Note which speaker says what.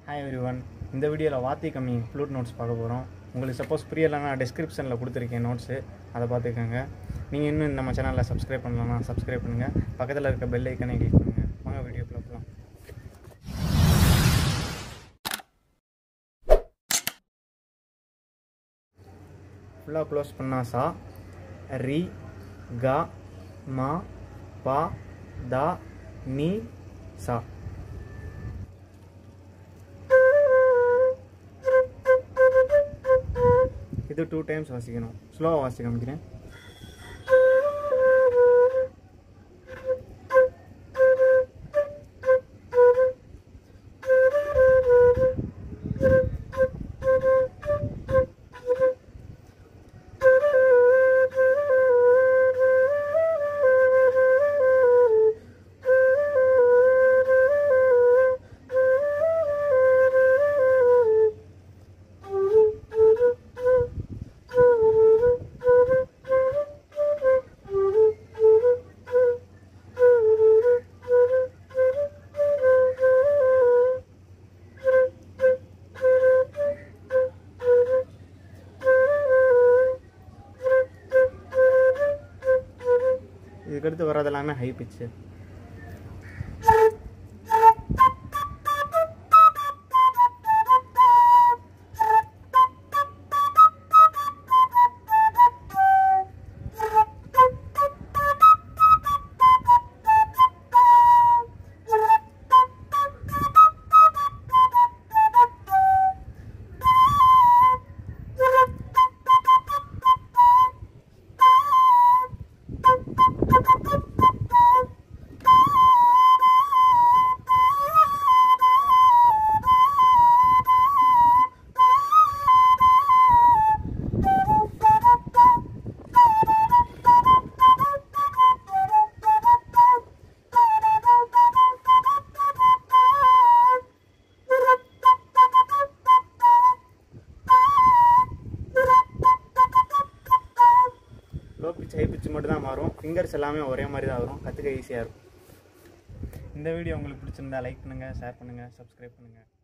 Speaker 1: hi every one இந்த வீடியோவில் வாத்தி கம்மி ஃப்ளூட் நோட்ஸ் பார்க்க போகிறோம் உங்களுக்கு சப்போஸ் புரியலைன்னா டிஸ்கிரிப்ஷனில் கொடுத்துருக்கேன் நோட்ஸு அதை பார்த்துக்கோங்க நீங்கள் இன்னும் நம்ம சேனலில் சப்ஸ்கிரைப் பண்ணலன்னா சப்ஸ்கிரைப் பண்ணுங்கள் பக்கத்தில் இருக்க பெல் ஐக்கனை கிளிக் பண்ணுங்கள் வாங்க வீடியோக்குள்ள போகலாம் ஃபுல்லாக க்ளோஸ் பண்ணா சா ரி க மா பா தா நீ சா இது டூ டைம்ஸ் வாசிக்கணும் ஸ்லோவாக வாசிக்க காமிக்கிறேன் இதுக்கடுத்து வர்றது எல்லாமே ஹை பிச்சு லோ பிச் ஹை பிச் மட்டும் தான் மாறும் ஃபிங்கர்ஸ் எல்லாமே ஒரே மாதிரி தான் வரும் கற்றுக்க ஈஸியாக இருக்கும் இந்த வீடியோ உங்களுக்கு பிடிச்சிருந்தா லைக் பண்ணுங்கள் ஷேர் பண்ணுங்கள் சப்ஸ்கிரைப் பண்ணுங்கள்